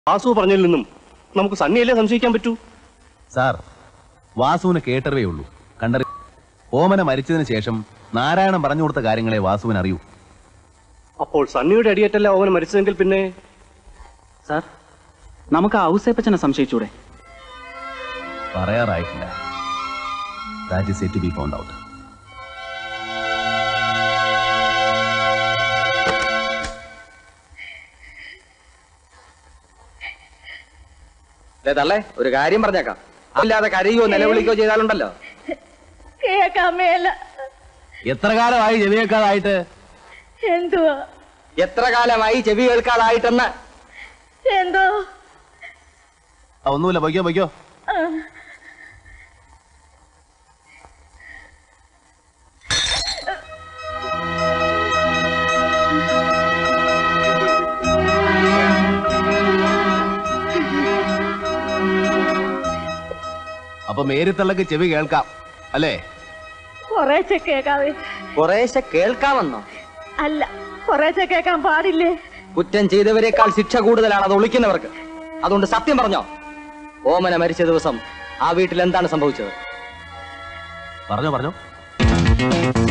വാസു പറഞ്ഞതിൽ നിന്നും നമുക്ക് സണ്ണിയല്ലേ സംശയിക്കാൻ പറ്റൂ സാർ വാസുവിന് കേട്ടറിവേ ഉള്ളൂ കണ്ടറി ഓമന മരിച്ചതിന് ശേഷം നാരായണൻ പറഞ്ഞു കൊടുത്ത കാര്യങ്ങളെ വാസുവിന് അറിയൂ അപ്പോൾ സണ്ണിയുടെ അടിയേറ്റല്ല അവൻ മരിച്ചതെങ്കിൽ പിന്നെ സാർ നമുക്ക് ആ ഔസേപ്പച്ചനെ സംശയിച്ചൂടെ പറയാറായിട്ടില്ല that is to be found out ദേ തള്ളേ ഒരു കാര്യം പറഞ്ഞേക്കാം അല്ലാതെ കരയോ നിലവിളിക്കോ ചെയ്താലുണ്ടല്ലോ കേക്കാൻ മേല എത്ര കാലമായി ചെവിയേക്കാതായിട്ട് എന്തുവാ എത്ര കാലമായി ചെവി കേൾക്കാതായിട്ടെന്ന് എന്തോ ആ, ഒന്നുമില്ല പൊയ്ക്കോ പൊയ്ക്കോ ആ, അപ്പൊ മേരിത്തള്ളക്ക് ചെവി കേൾക്കാം അല്ലേ കുറേശ്ശെ കേക്കാവേ കുറേശ്ശെ കേൾക്കാമെന്നോ അല്ല കുറേശ്ശെ കേക്കാൻ പാടില്ലേ കുറ്റം ചെയ്തവരെക്കാൾ ശിക്ഷ കൂടുതലാണ് അത് ഒളിക്കുന്നവർക്ക് അതുകൊണ്ട് സത്യം പറഞ്ഞോ ഓമന മരിച്ച ദിവസം ആ വീട്ടിൽ എന്താണ് സംഭവിച്ചത് പറഞ്ഞോ പറഞ്ഞോ